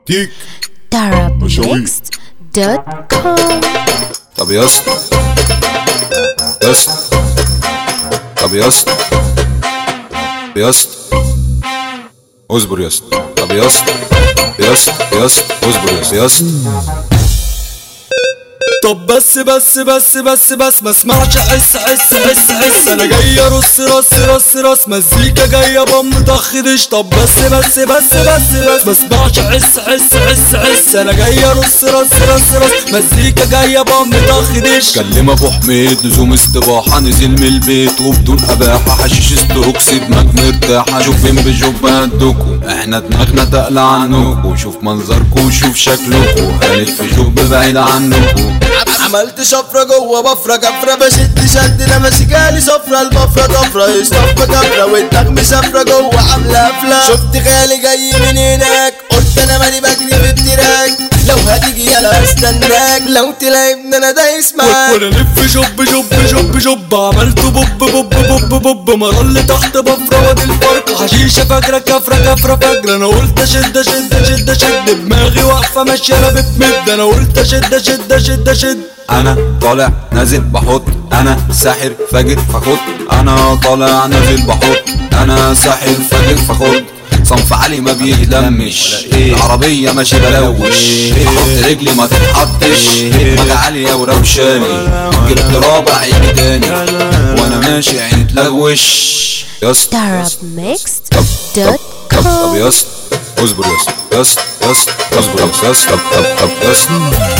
تيك darabmixed.com طب يا اسطى يا اسطى طب يا اسطى يا اسطى اصبر يا اسطى طب يا اسطى يا اسطى يا اسطى اصبر يا اسطى يا اسطى طب بس بس بس بس بس ما اسمعش حس حس حس حس انا جاي ارص رص رص رص مزيكا جايه بام ضخ دش طب بس بس بس بس بس ما اسمعش حس حس حس حس انا جاي ارص رص رص رص مزيكا جايه بام ضخ دش كلم ابو حميد لزوم استباحة نزل من البيت وبدون اباحة حشيش استروكس دماغ مرتاحة شوف فين بشوف هدوكو احنا دماغنا تقلى عنكو شوف منظركو شوف شكلكو هنلف شوف بعيد عنكو عملت شفرة جوه بفرة كفرة بشد شد انا ماسكالي صفرة البفرة طفرة يصطف كفرة والدماغ مسافرة جوه عاملة قفلة شفت خالي جاي من هناك قلت انا مالي بجري في التراك لو هتيجي انا هستناك لو تلاقيني انا دايس معاك وانا لف جب جب جب جب عملت بوب بوب بوب بوب مرة اللي تحت بفرة وادي الفرق حشيشة فاكرة كفرة كفرة فاكرة انا قلت اشد اشد اشد اشد دماغي واقفة ماشية انا بتمد انا قلت اشد اشد اشد اشد انا طالع نازل بحط انا ساحر فاجر فخد انا طالع نازل بحط انا ساحر فاجر فخد صنف عالي ما بيهدمش العربية ماشي بلوش احط رجلي ما تتحطش دماغي عالية وروشاني جبت رابع عيني تاني وانا ماشي عيني تلغوش يا اسطى طب طب طب طب يا اسطى اصبر يا اسطى يا اسطى يا اسطى اصبر يا اسطى يا اسطى طب طب طب يا اسطى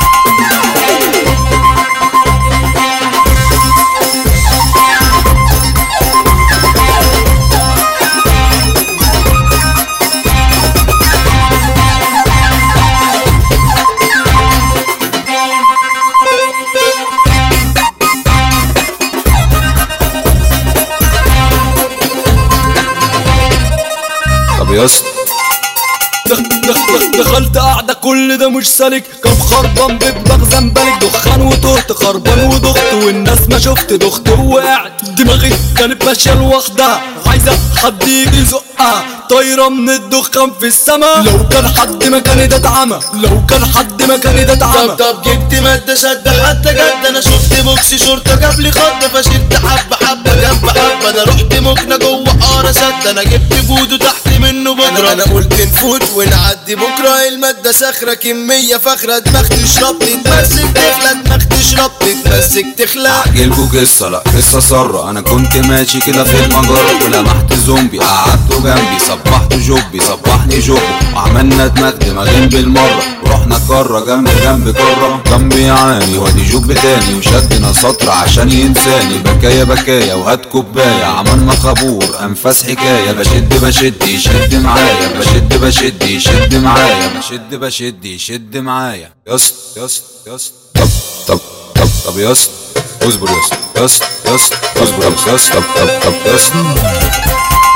طب يا اسطى دخ دخ دخ دخلت قاعدة كل ده مش سالك كم خربان بدماغ زنبلك دخان وتهت خربان ودخت والناس ما شفت دخت ووقعت دماغي كانت ماشية لوحدها عايزة حد يجي يزقها طايرة من الدخان في السما لو كان حد مكاني ده اتعمى لو كان حد مكاني ده طب اتعمى طب جبت مادة شد حتى جد انا شفت بوكس شرطة جاب لي خضة فشلت حبة حبة جنب حبة انا رحت مكنة جوه قارة سد انا جبت جود وتحت منه بودرة انا قلت نفوت ونعدي بكرة المادة ساخرة كمية فاخرة دماغ تشرب تتمسك تخلى دماغ تشرب تتمسك تخلى احكيلكوا قصة لا قصة سارة انا كنت ماشي كده في المجرة ولمحت زومبي قعدته جنبي صبحته جوبي صبحني جوبي وعملنا دماغ دماغين بالمرة ورحنا كرة جنب جنب كرة جنبي يعاني وادي جوب تاني وشدنا سطر عشان ينساني بكايا بكايا وهات كوباية عملنا خابور انفاس حكاية بشد بشد يشد معايا بشد بشد يشد معايا بشد بشد يشد معايا يا اسطى يا اسطى يا اسطى طب طب طب طب يا اسطى اصبر يا اسطى يا اسطى يا اسطى اصبر يا اسطى يا اسطى طب طب طب يا اسطى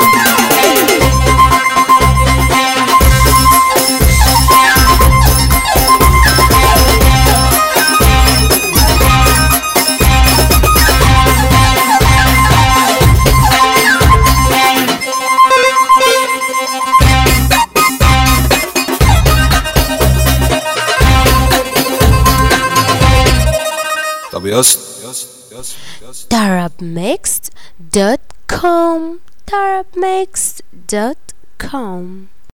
طب يا اسطى يا اسطى يا اسطى يا اسطى darabmixed.com darabmixed.com